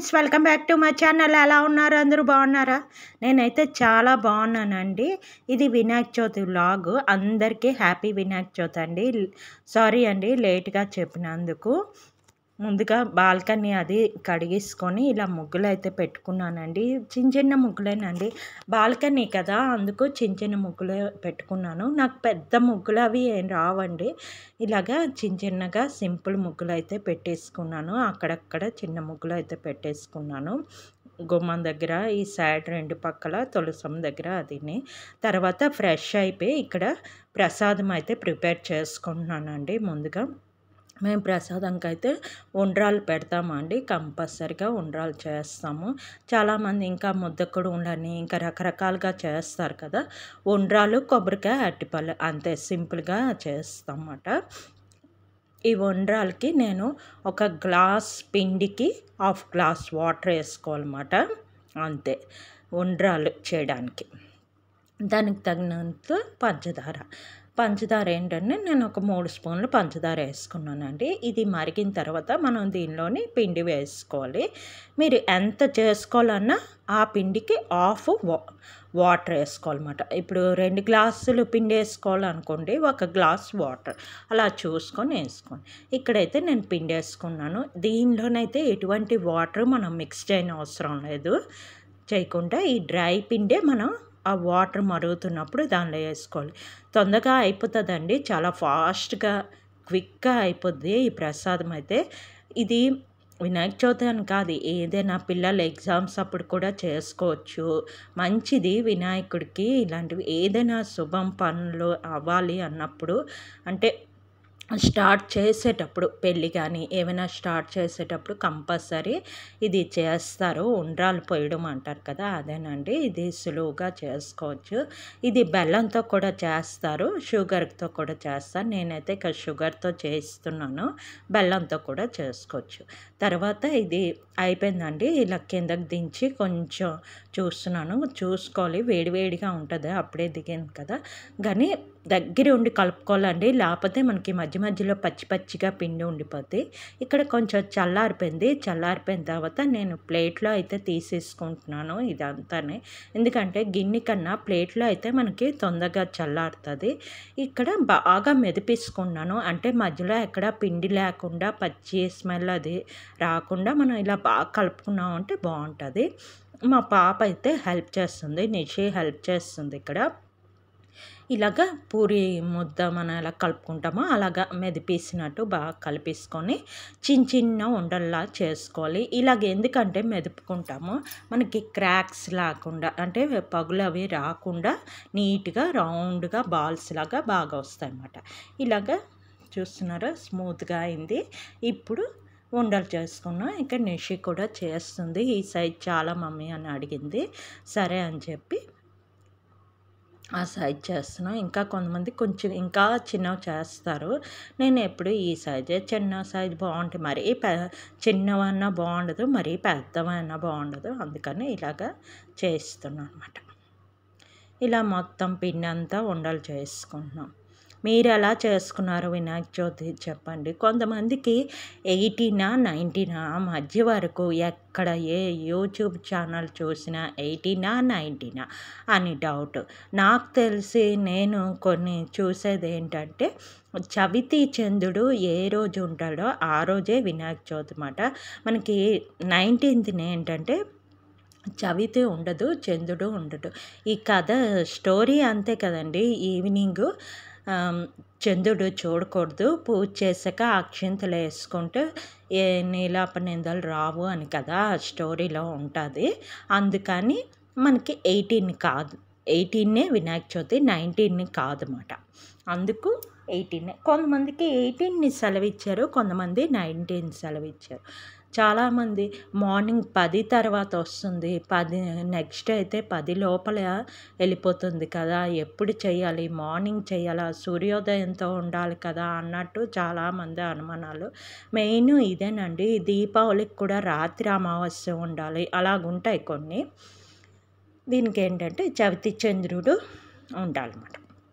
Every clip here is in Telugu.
Friends welcome back to my channel ఎలా ఉన్నారు అందరూ బాగున్నారా నేనైతే చాలా బాగున్నానండి ఇది వినాయక చవితి వ్లాగ్ అందరికీ హ్యాపీ వినాయక చవితి అండి సారీ అండి లేట్గా చెప్పినందుకు ముందుగా బాల్కనీ అది కడిగేసుకొని ఇలా ముగ్గులు అయితే పెట్టుకున్నానండి చిన్న చిన్న ముగ్గులేనండి బాల్కనీ కదా అందుకు చిన్న చిన్న ముగ్గులు పెట్టుకున్నాను నాకు పెద్ద ముగ్గులు అవి ఏం రావండి ఇలాగా చిన్న చిన్నగా సింపుల్ ముగ్గులు అయితే పెట్టేసుకున్నాను అక్కడక్కడ చిన్న ముగ్గులు అయితే పెట్టేసుకున్నాను గుమ్మం దగ్గర ఈ సైడ్ రెండు పక్కల తులసం దగ్గర అదిని తర్వాత ఫ్రెష్ అయిపోయి ఇక్కడ ప్రసాదం అయితే ప్రిపేర్ చేసుకుంటున్నానండి ముందుగా మేము ప్రసాదంకి అయితే ఉండ్రాలు పెడతామండి కంపల్సరిగా ఉండ్రాలు చేస్తాము చాలామంది ఇంకా ముద్దకుడు ఉండని ఇంకా రకరకాలుగా చేస్తారు కదా ఉండ్రాలు కొబ్బరికాయ అట్టిపళ్ళు అంతే సింపుల్గా చేస్తామన్నమాట ఈ ఉండ్రాలకి నేను ఒక గ్లాస్ పిండికి హాఫ్ గ్లాస్ వాటర్ వేసుకోవాలన్నమాట అంతే ఉండ్రాలు చేయడానికి దానికి తగినంత పంచదార పంచదార ఏంటంటే నేను ఒక మూడు స్పూన్లు పంచదార వేసుకున్నానండి ఇది మరిగిన తర్వాత మనం దీనిలోని పిండి వేసుకోవాలి మీరు ఎంత చేసుకోవాలన్నా ఆ పిండికి హాఫ్ వా వాటర్ వేసుకోవాలన్నమాట ఇప్పుడు రెండు గ్లాసులు పిండి వేసుకోవాలనుకోండి ఒక గ్లాస్ వాటర్ అలా చూసుకొని వేసుకోండి ఇక్కడైతే నేను పిండి వేసుకున్నాను దీనిలోనైతే ఎటువంటి వాటర్ మనం మిక్స్ చేయని అవసరం లేదు చేయకుండా ఈ డ్రై పిండే మనం ఆ వాటర్ మరుగుతున్నప్పుడు దానిలో వేసుకోవాలి తొందరగా అయిపోతుందండి చాలా ఫాస్ట్గా క్విక్గా అయిపోద్ది ఈ ప్రసాదం అయితే ఇది వినాయక చవితి అని కాదు ఏదైనా పిల్లల ఎగ్జామ్స్ అప్పుడు కూడా చేసుకోవచ్చు మంచిది వినాయకుడికి ఇలాంటివి ఏదైనా శుభం పనులు అవ్వాలి అన్నప్పుడు అంటే స్టార్ట్ చేసేటప్పుడు పెళ్ళి కానీ ఏమైనా స్టార్ట్ చేసేటప్పుడు కంపల్సరీ ఇది చేస్తారు ఉండ్రాలు పోయడం అంటారు కదా అదేనండి ఇది సులువుగా చేసుకోవచ్చు ఇది బెల్లంతో కూడా చేస్తారు షుగర్తో కూడా చేస్తారు నేనైతే ఇక షుగర్తో చేస్తున్నాను బెల్లంతో కూడా చేసుకోవచ్చు తర్వాత ఇది అయిపోయిందండి ఇలా కిందకి దించి కొంచెం చూస్తున్నాను చూసుకోవాలి వేడివేడిగా ఉంటుంది అప్పుడే దిగింది కదా కానీ దగ్గర ఉండి కలుపుకోవాలండి లేకపోతే మనకి మధ్య మధ్యలో పచ్చి పచ్చిగా పిండి ఉండిపోద్ది ఇక్కడ కొంచెం చల్లారిపోయింది చల్లారిపోయిన తర్వాత నేను ప్లేట్లో అయితే తీసేసుకుంటున్నాను ఇదంతానే ఎందుకంటే గిన్నె కన్నా ప్లేట్లో అయితే మనకి తొందరగా చల్లారుతుంది ఇక్కడ బాగా మెదిపేసుకున్నాను అంటే మధ్యలో ఎక్కడ పిండి లేకుండా పచ్చి స్మెల్ అది రాకుండా మనం ఇలా బాగా కలుపుకున్నామంటే బాగుంటుంది మా పాప అయితే హెల్ప్ చేస్తుంది నిషి హెల్ప్ చేస్తుంది ఇక్కడ ఇలాగ పూరి ముద్ద మనం ఎలా కలుపుకుంటామో అలాగా మెదిపేసినట్టు బాగా కలిపేసుకొని చిన్న చిన్న ఉండల్లా చేసుకోవాలి ఇలాగ ఎందుకంటే మెదుపుకుంటామో మనకి క్రాక్స్ లేకుండా అంటే పగులు అవి రాకుండా నీట్గా రౌండ్గా బాల్స్ లాగా బాగా వస్తాయి అన్నమాట ఇలాగ చూస్తున్నారా స్మూత్గా అయింది ఇప్పుడు ఉండలు చేసుకున్నాం ఇంకా నిషి కూడా చేస్తుంది ఈ సైజ్ చాలా మమ్మీ అని అడిగింది సరే అని చెప్పి ఆ సైజ్ చేస్తున్నాం ఇంకా కొంతమంది కొంచెం ఇంకా చిన్నవి చేస్తారు నేను ఎప్పుడు ఈ సైజే చిన్న సైజ్ బాగుంటుంది మరీ పె చిన్నవన్నా బాగుండదు మరీ పెద్దవన్నా బాగుండదు అందుకని ఇలాగా చేస్తున్నాను అనమాట ఇలా మొత్తం పిండి అంతా ఉండలు చేసుకుంటున్నాం మీరు ఎలా చేసుకున్నారు వినాయక చవితి చెప్పండి కొంతమందికి ఎయిటీనా నైంటీనా మధ్య వరకు ఎక్కడ ఏ యూట్యూబ్ ఛానల్ చూసినా ఎయిటీనా నైంటీనా అని డౌట్ నాకు తెలిసి నేను కొన్ని చూసేది ఏంటంటే చవితి చంద్రుడు ఏ రోజు ఉంటాడో ఆ రోజే వినాయక చవితి అన్నమాట మనకి నైన్టీన్త్ని ఏంటంటే చవితి ఉండదు చంద్రుడు ఉండడు ఈ కథ స్టోరీ అంతే కదండి ఈవినింగ్ చంద్రుడు చూడకూడదు పూజ చేసాక అక్షింతలు వేసుకుంటే ఏ నీలాప నిందలు రావు అని కదా ఆ స్టోరీలో ఉంటుంది అందుకని మనకి ఎయిటీన్ కాదు ఎయిటీన్నే వినాయక చవితి నైన్టీన్ని కాదన్నమాట అందుకు ఎయిటీన్ కొంతమందికి ఎయిటీన్ని సెలవిచ్చారు కొంతమంది నైన్టీన్ సెలవిచ్చారు చాలామంది మార్నింగ్ పది తర్వాత వస్తుంది పది నెక్స్ట్ అయితే పది లోపల వెళ్ళిపోతుంది కదా ఎప్పుడు చేయాలి మార్నింగ్ చేయాలా సూర్యోదయంతో ఉండాలి కదా అన్నట్టు చాలామంది అనుమానాలు మెయిన్ ఇదేనండి దీపావళికి కూడా రాత్రి అమావాస్య ఉండాలి అలాగుంటాయి కొన్ని దీనికి ఏంటంటే చవితి చంద్రుడు ఉండాలన్నమాట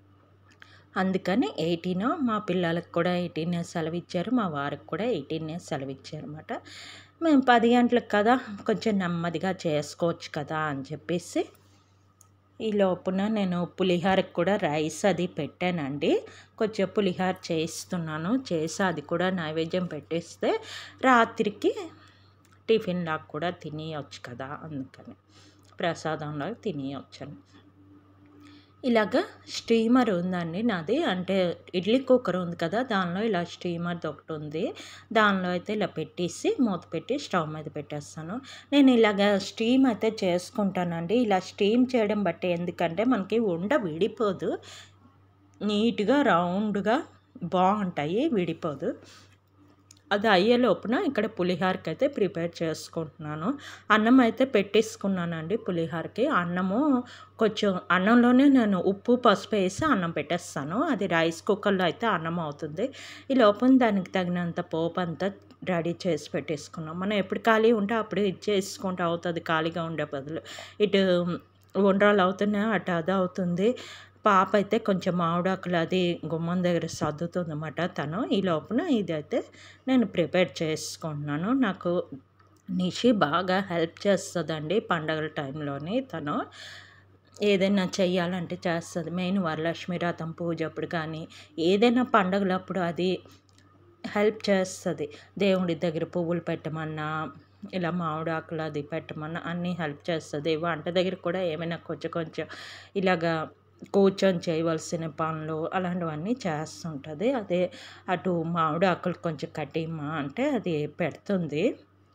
అందుకని ఎయిటీన్ మా పిల్లలకు కూడా ఎయిటీన్ సెలవు ఇచ్చారు మా వారికి కూడా ఎయిటీన్ సెలవు ఇచ్చారు అనమాట మేము పది గంటలకు కదా కొంచెం నెమ్మదిగా చేసుకోవచ్చు కదా అని చెప్పేసి ఈ లోపున నేను పులిహోరకు కూడా రైస్ అది పెట్టానండి కొంచెం పులిహోర చేస్తున్నాను చేసి అది కూడా నైవేద్యం పెట్టేస్తే రాత్రికి టిఫిన్ లాగా కూడా తినేయచ్చు కదా అందుకని ప్రసాదంలో తినేయొచ్చని ఇలాగ స్టీమర్ ఉందండి నాది అంటే ఇడ్లీ కుక్కర్ ఉంది కదా దానిలో ఇలా స్టీమర్ది ఒకటి ఉంది దానిలో అయితే ఇలా పెట్టేసి మూత పెట్టి స్టవ్ మీద పెట్టేస్తాను నేను ఇలాగ స్టీమ్ అయితే చేసుకుంటానండి ఇలా స్టీమ్ చేయడం బట్టి ఎందుకంటే మనకి ఉండ విడిపోదు నీట్గా రౌండ్గా బాగుంటాయి విడిపోదు అది అయ్యే లోపున ఇక్కడ పులిహోరకి అయితే ప్రిపేర్ చేసుకుంటున్నాను అన్నం అయితే పెట్టేసుకున్నానండి పులిహోరకి అన్నము కొంచెం అన్నంలోనే నేను ఉప్పు పసుపు వేసి అన్నం పెట్టేస్తాను అది రైస్ కుక్కర్లో అయితే అన్నం అవుతుంది ఈ లోపల దానికి తగినంత పోపు అంతా రెడీ చేసి పెట్టేసుకున్నాం మనం ఎప్పుడు ఖాళీ ఉంటే అప్పుడు ఇది చేసుకుంటే అవుతుంది ఖాళీగా ఉండే బదులు ఇటు ఉండ్రాలు అవుతున్నాయి అటు అది అవుతుంది పాప అయితే కొంచెం మామిడాకులు అది గుమ్మం దగ్గర సర్దుతుంది అన్నమాట తను ఈ లోపల ఇదైతే నేను ప్రిపేర్ చేసుకుంటున్నాను నాకు నిషి బాగా హెల్ప్ చేస్తుందండి పండగల టైంలోని తను ఏదైనా చెయ్యాలంటే చేస్తుంది మెయిన్ వరలక్ష్మి రథం పూజ అప్పుడు కానీ ఏదైనా పండగలప్పుడు అది హెల్ప్ చేస్తుంది దేవుడి దగ్గర పువ్వులు పెట్టమన్నా ఇలా మామిడి ఆకులు అది పెట్టమన్నా అన్నీ హెల్ప్ చేస్తుంది వంట దగ్గర కూడా ఏమైనా కొంచెం కొంచెం ఇలాగా కూర్చొని చేయవలసిన పనులు అలాంటివన్నీ చేస్తుంటుంది అదే అటు మామిడి ఆకులు కొంచెం కట్టిమ్మా అంటే అది పెడుతుంది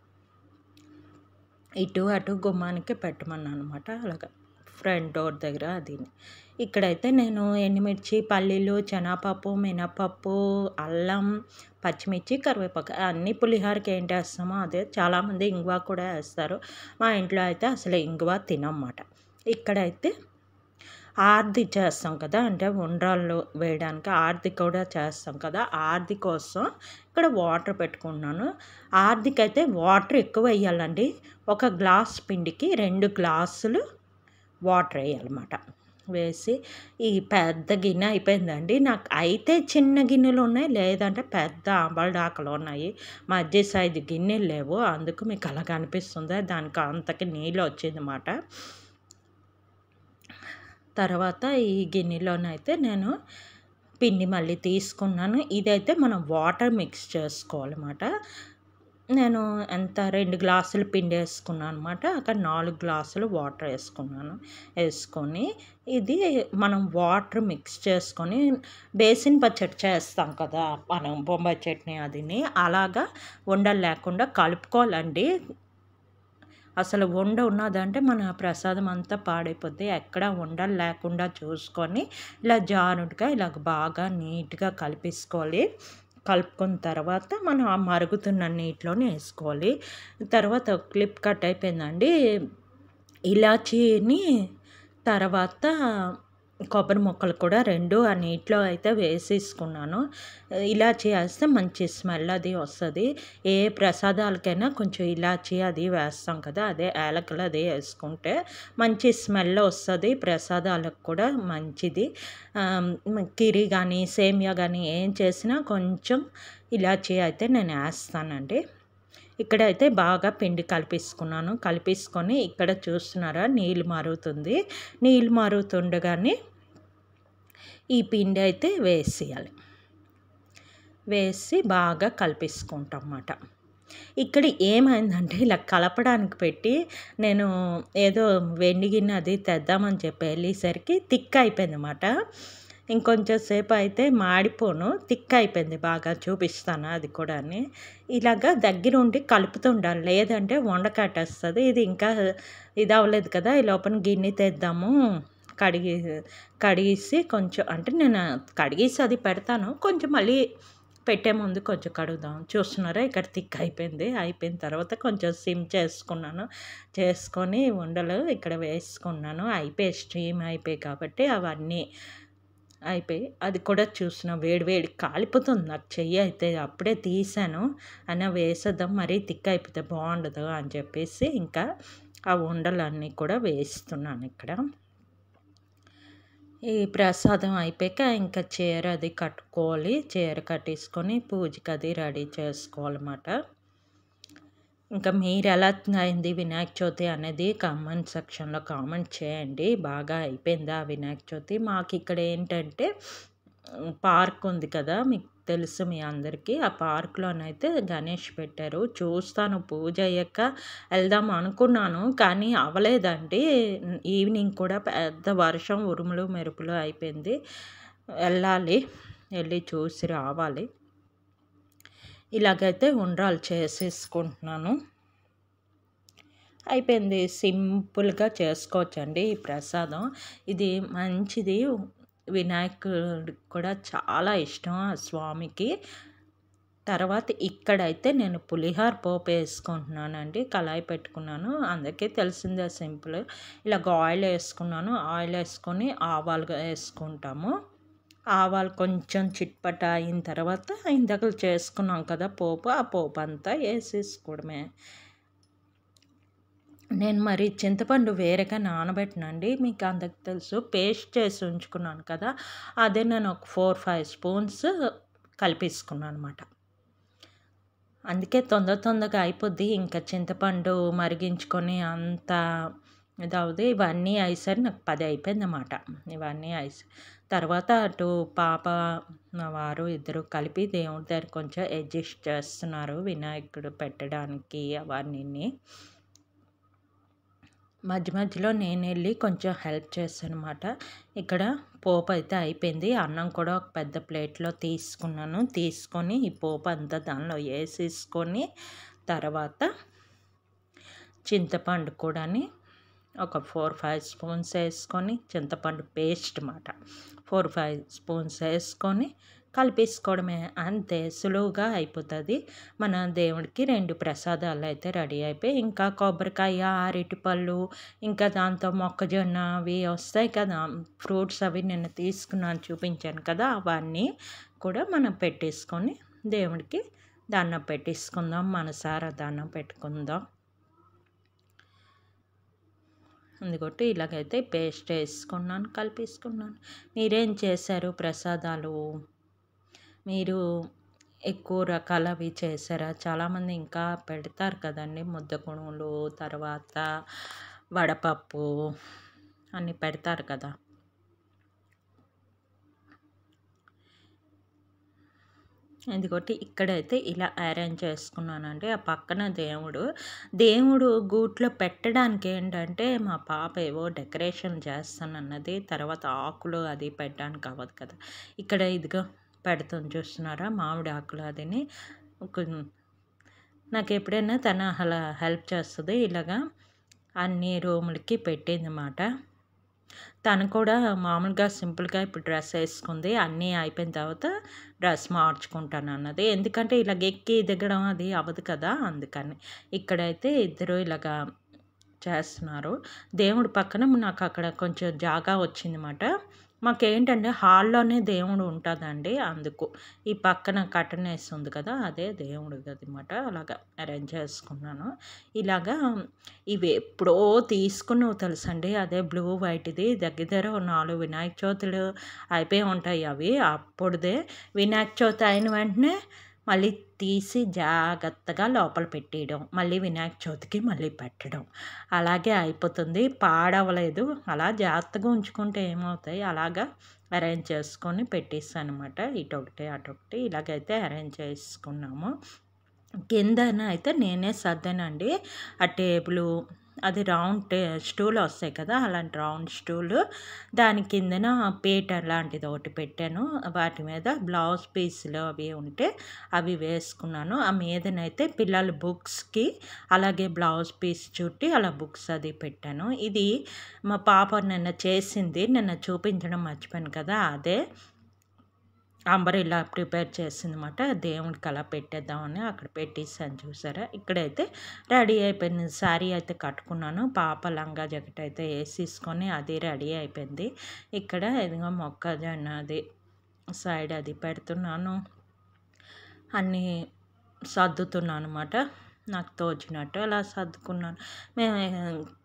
ఇటు అటు గుమ్మానికి పెట్టమన్నా అనమాట అలాగా ఫ్రంట్ డోర్ దగ్గర అది ఇక్కడైతే నేను ఎండుమిర్చి పల్లీలు శనగపప్పు మినపప్పు అల్లం పచ్చిమిర్చి కరివేపాకు అన్ని పులిహోరకి ఏంటి వేస్తామో అదే చాలామంది ఇంగువ కూడా వేస్తారు మా ఇంట్లో అయితే అసలు ఇంగువ తినమాట ఇక్కడైతే ఆర్ది చేస్తాం కదా అంటే ఉండ్రాళ్ళు వేయడానికి ఆర్ది కూడా చేస్తాం కదా ఆర్ది కోసం ఇక్కడ వాటర్ పెట్టుకున్నాను ఆర్దికి అయితే వాటర్ ఎక్కువ వేయాలండి ఒక గ్లాస్ పిండికి రెండు గ్లాసులు వాటర్ వేయాలన్నమాట వేసి ఈ పెద్ద గిన్నె అయిపోయిందండి నాకు అయితే చిన్న గిన్నెలు ఉన్నాయి లేదంటే పెద్ద అంబలడాకలు ఉన్నాయి మధ్య సైజు గిన్నెలు లేవు అందుకు మీకు అలా కనిపిస్తుంది దానికి అంతకి నీళ్ళు వచ్చిందన్నమాట తర్వాత ఈ గిన్నెలోనైతే నేను పిండి మళ్ళీ తీసుకున్నాను ఇదైతే మనం వాటర్ మిక్స్ చేసుకోవాలన్నమాట నేను ఎంత రెండు గ్లాసులు పిండి వేసుకున్నాను అనమాట అక్కడ నాలుగు గ్లాసులు వాటర్ వేసుకున్నాను వేసుకొని ఇది మనం వాటర్ మిక్స్ చేసుకొని బేసిన్ పచ్చడి చేస్తాం కదా మనం బొంబాయి చట్నీ అదిని అలాగా ఉండలు లేకుండా కలుపుకోవాలండి అసలు వండ ఉన్నదంటే మన ప్రసాదం అంతా పాడైపోద్ది ఎక్కడ ఉండలు లేకుండా చూసుకొని ఇలా జారుడుగా ఇలాగ బాగా నీట్గా కలిపేసుకోవాలి కలుపుకున్న తర్వాత మనం ఆ మరుగుతున్న నీటిలోనే వేసుకోవాలి తర్వాత క్లిప్ కట్ అయిపోయిందండి ఇలాచీని తర్వాత కొబ్బరి ముక్కలు కూడా రెండు ఆ నీటిలో అయితే వేసేసుకున్నాను ఇలాచీ వేస్తే మంచి స్మెల్ అది వస్తుంది ఏ ప్రసాదాలకైనా కొంచెం ఇలాచీ అది వేస్తాం కదా అదే యాలకులు అది వేసుకుంటే మంచి స్మెల్ వస్తుంది ప్రసాదాలకు కూడా మంచిది కిరి కానీ సేమియా కానీ ఏం చేసినా కొంచెం ఇలాచీ అయితే నేను వేస్తానండి ఇక్కడైతే బాగా పిండి కలిపేసుకున్నాను కలిపేసుకొని ఇక్కడ చూస్తున్నారా నీళ్ళు మరుగుతుంది నీళ్ళు మరుగుతుండగానే ఈ పిండి అయితే వేసేయాలి వేసి బాగా కలిపేసుకుంటాం అన్నమాట ఇక్కడ ఏమైందంటే ఇలా కలపడానికి పెట్టి నేను ఏదో వెండి గిన్నె అది తెద్దామని చెప్పి వెళ్ళేసరికి తిక్క అయిపోయింది అన్నమాట ఇంకొంచెం సేపు అయితే మాడిపోను తిక్క అయిపోయింది బాగా చూపిస్తాను అది కూడా ఇలాగా దగ్గర ఉండి కలుపుతుండాలి లేదంటే వండ కట్టేస్తుంది ఇది ఇంకా ఇది అవ్వలేదు కదా ఈ లోపల గిన్నె తెద్దాము కడిగి కడిగేసి కొంచెం అంటే నేను కడిగేసి అది పెడతాను కొంచెం మళ్ళీ పెట్టే ముందు కొంచెం కడుగుదాం చూస్తున్నారా ఇక్కడ థిక్ అయిపోయింది అయిపోయిన తర్వాత కొంచెం సిమ్ చేసుకున్నాను చేసుకొని ఉండలు ఇక్కడ వేసుకున్నాను అయిపోయి స్ట్రీమ్ అయిపోయి కాబట్టి అవన్నీ అయిపోయి అది కూడా చూసిన వేడి వేడి కాలిపోతుంది నాకు చెయ్యి అయితే అప్పుడే తీసాను అయినా వేసేద్దాం మరీ థిక్ అయిపోతే బాగుండదు అని చెప్పేసి ఇంకా ఆ ఉండలన్నీ కూడా వేస్తున్నాను ఇక్కడ ఈ ప్రసాదం అయిపోయాక ఇంకా చీర అది కట్టుకోవాలి చీర కట్టేసుకొని పూజకి అది రెడీ చేసుకోవాలన్నమాట ఇంకా మీరు ఎలా అయింది వినాయక చవితి అనేది కామెంట్ సెక్షన్లో కామెంట్ చేయండి బాగా అయిపోయిందా వినాయక చవితి మాకు ఇక్కడ ఏంటంటే పార్క్ ఉంది కదా మీకు తెలుసు మీ అందరికీ ఆ పార్క్లోనైతే గణేష్ పెట్టారు చూస్తాను పూజ అయ్యాక వెళ్దాం అనుకున్నాను కానీ అవ్వలేదండి ఈవినింగ్ కూడా పెద్ద వర్షం ఉరుములు మెరుపులు అయిపోయింది వెళ్ళాలి వెళ్ళి చూసి రావాలి ఇలాగైతే ఉండ్రాలు చేసేసుకుంటున్నాను అయిపోయింది సింపుల్గా చేసుకోవచ్చండి ఈ ప్రసాదం ఇది మంచిది వినాయకుడికి కూడా చాలా ఇష్టం ఆ స్వామికి తర్వాత ఇక్కడైతే నేను పులిహార పోపు వేసుకుంటున్నానండి కళాయి పెట్టుకున్నాను అందుకే తెలిసిందే సింపుల్ ఇలాగ ఆయిల్ వేసుకున్నాను ఆయిల్ వేసుకొని ఆవాలు వేసుకుంటాము ఆవాలు కొంచెం చిట్పట అయిన తర్వాత ఇందాక చేసుకున్నాం కదా పోపు ఆ పోపు అంతా వేసేసుకోవడమే నేను మరి చింతపండు వేరేగా నానబెట్టినండి మీకు అందరికి తెలుసు పేస్ట్ చేసి ఉంచుకున్నాను కదా అదే నేను ఒక ఫోర్ ఫైవ్ స్పూన్స్ కలిపేసుకున్నాను అనమాట అందుకే తొందర తొందరగా అయిపోద్ది ఇంకా చింతపండు మరిగించుకొని అంత ఇదవుది ఇవన్నీ అయ్యేసరి నాకు పది అయిపోయింది అన్నమాట ఇవన్నీ అయ్యి తర్వాత అటు పాప మా వారు ఇద్దరు కలిపి దేవుడి దగ్గర కొంచెం అడ్జస్ట్ చేస్తున్నారు వినాయకుడు పెట్టడానికి అవన్నీ మధ్య మధ్యలో నేను వెళ్ళి కొంచెం హెల్ప్ చేస్తాను అనమాట ఇక్కడ పోపు అయితే అయిపోయింది అన్నం కూడా ఒక పెద్ద ప్లేట్లో తీసుకున్నాను తీసుకొని ఈ పోపు అంతా దానిలో వేసేసుకొని తర్వాత చింతపండు కూడాని ఒక ఫోర్ ఫైవ్ స్పూన్స్ వేసుకొని చింతపండు పేస్ట్ అన్నమాట ఫోర్ ఫైవ్ స్పూన్స్ వేసుకొని కలిపేసుకోవడమే అంతే సులువుగా అయిపోతుంది మన దేవుడికి రెండు ప్రసాదాలు అయితే రెడీ అయిపోయి ఇంకా కొబ్బరికాయ అరటిపళ్ళు ఇంకా దాంతో మొక్కజొన్న అవి వస్తాయి కదా ఫ్రూట్స్ అవి నేను తీసుకున్నాను చూపించాను కదా అవన్నీ కూడా మనం పెట్టేసుకొని దేవుడికి దండం పెట్టేసుకుందాం మనసారా దండం పెట్టుకుందాం అందుకొట్టి ఇలాగైతే పేస్ట్ వేసుకున్నాను కలిపేసుకున్నాను మీరేం చేశారు ప్రసాదాలు మీరు ఎక్కువ రకాల అవి చేశారా చాలామంది ఇంకా పెడతారు కదండి ముద్దగుణులు తర్వాత వడపప్పు అన్నీ పెడతారు కదా ఎందుకంటే ఇక్కడైతే ఇలా అరేంజ్ చేసుకున్నానండి ఆ పక్కన దేవుడు దేవుడు గూట్లో పెట్టడానికి ఏంటంటే మా పాప ఏవో డెకరేషన్ చేస్తానన్నది తర్వాత ఆకులు అది పెట్టడానికి అవ్వదు కదా ఇక్కడ ఇదిగో పెడుతుంది చూస్తున్నారా మామిడి ఆకులు అదిని నాకు ఎప్పుడైనా తన అలా హెల్ప్ చేస్తుంది ఇలాగా అన్ని రూములకి పెట్టిందన్నమాట తను కూడా మామూలుగా సింపుల్గా ఇప్పుడు డ్రెస్ వేసుకుంది అన్నీ అయిపోయిన తర్వాత డ్రెస్ మార్చుకుంటాను అన్నది ఎందుకంటే ఇలాగ ఎక్కి దిగడం అది అవ్వదు కదా అందుకని ఇక్కడైతే ఇద్దరు ఇలాగా చేస్తున్నారు దేవుడి పక్కన నాకు అక్కడ కొంచెం జాగా వచ్చిందన్నమాట మాకేంటంటే హాల్లోనే దేవుడు ఉంటుందండి అందుకు ఈ పక్కన కట్టన్ వేసి ఉంది కదా అదే దేవుడు అనమాట అలాగా అరేంజ్ చేసుకున్నాను ఇలాగా ఇవి ఎప్పుడో తీసుకున్నావు తెలుసండి అదే బ్లూ వైట్ది దగ్గర దగ్గర నాలుగు వినాయక చవితులు అయిపోయి ఉంటాయి అవి అప్పుడుదే వినాయక చవితి అయిన వెంటనే మళ్ళీ తీసి జాగ్రత్తగా లోపల పెట్టేయడం మళ్ళీ వినాయక చవితికి మళ్ళీ పెట్టడం అలాగే అయిపోతుంది పాడవలేదు అలా జాగ్రత్తగా ఉంచుకుంటే ఏమవుతాయి అలాగా అరేంజ్ చేసుకొని పెట్టేస్తాను అనమాట ఇటొకటి అటొకటి ఇలాగైతే అరేంజ్ చేసుకున్నాము కిందన అయితే నేనే సర్దానండి ఆ టేబుల్ అది రౌండ్ టే స్టూల్ వస్తాయి కదా అలాంటి రౌండ్ స్టూల్ దాని కిందన పీటర్ లాంటిది ఒకటి పెట్టాను వాటి మీద బ్లౌజ్ పీసులు అవి ఉంటే అవి వేసుకున్నాను ఆ మీదనైతే పిల్లల బుక్స్కి అలాగే బ్లౌజ్ పీస్ చుట్టి అలా బుక్స్ అది పెట్టాను ఇది మా పాప నిన్న చేసింది నిన్న చూపించడం మర్చిపోయాను కదా అదే అంబరిలా ప్రిపేర్ చేసిందన్నమాట దేవుడికి అలా పెట్టేద్దామని అక్కడ పెట్టేసాను చూసారా ఇక్కడైతే రెడీ అయిపోయింది శారీ అయితే కట్టుకున్నాను పాప లంగా జాకెట్ అయితే వేసేసుకొని అది రెడీ అయిపోయింది ఇక్కడ ఇదిగో మొక్కజొన్న అది సైడ్ అది పెడుతున్నాను అన్నీ సర్దుతున్నాను అనమాట నాకు తోచినట్టు అలా సర్దుకున్నాను మేము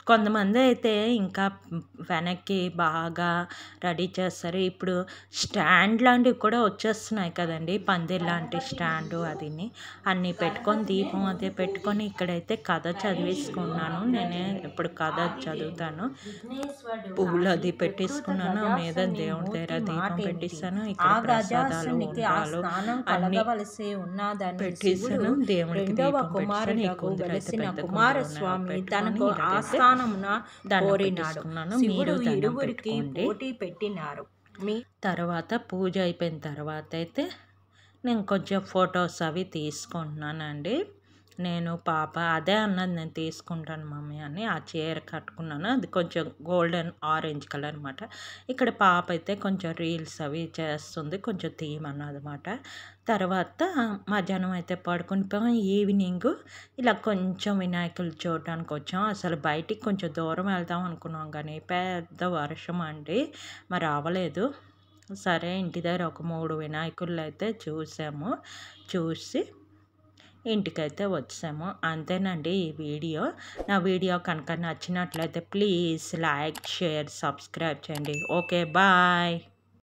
కొంతమంది అయితే ఇంకా వెనక్కి బాగా రెడీ చేస్తారు ఇప్పుడు స్టాండ్ లాంటివి కూడా వచ్చేస్తున్నాయి కదండి పందిర్ లాంటి స్టాండు అదిని అన్నీ పెట్టుకొని దీపం అదే పెట్టుకొని ఇక్కడైతే కథ చదివిసుకున్నాను నేనే ఇప్పుడు కథ చదువుతాను పువ్వులు అది పెట్టేసుకున్నాను మీద దేవుడి దగ్గర దీపం పెట్టిస్తాను ఇక్కడ ప్రసాదాలు ఉండాలు అన్ని కలగవలసి ఉన్నదని పెట్టేసాను దేవుడికి రెండవ దీపం పెట్టేసాను ఈ కుమారుడకు కుందులు అయితే వెలసిన పెద్ద కుమారస్వామి కుందులు తనకు పెట్టుకొని ఇలాగైతే ఆస్థానమున దండం కోరినాడు పెట్టేసుకున్నాను. శివుడు మీరు దండం ఇరువురికి పెట్టుకోండి. పోటీ పెట్టినారు మీ తర్వాత పూజ అయిపోయిన తర్వాత అయితే నేను కొంచెం ఫొటోస్ అవి తీసుకుంటున్నానండి నేను పాప అదే అన్నది నేను తీసుకుంటాను మమ్మీ అని ఆ చీర కట్టుకున్నాను అది కొంచెం గోల్డెన్ ఆరెంజ్ కలర్ అనమాట ఇక్కడ పాప అయితే కొంచెం రీల్స్ అవి చేస్తుంది కొంచెం థీమ్ అన్నదన్నమాట తర్వాత మధ్యాహ్నం అయితే పడుకుని పోయాం ఈవినింగ్ ఇలా కొంచెం వినాయకులు చూడడానికి వచ్చాం అసలు బయటికి కొంచెం దూరం వెళ్దాం అనుకున్నాం కానీ పెద్ద వర్షం అండి మరి అవ్వలేదు సరే ఇంటి దగ్గర ఒక మూడు వినాయకులు అయితే చూసాము చూసి ఇంటికైతే వచ్చాము అంతేనండి ఈ వీడియో నా వీడియో కనుక నచ్చినట్లయితే ప్లీజ్ లైక్ షేర్ సబ్స్క్రైబ్ చేయండి ఓకే బాయ్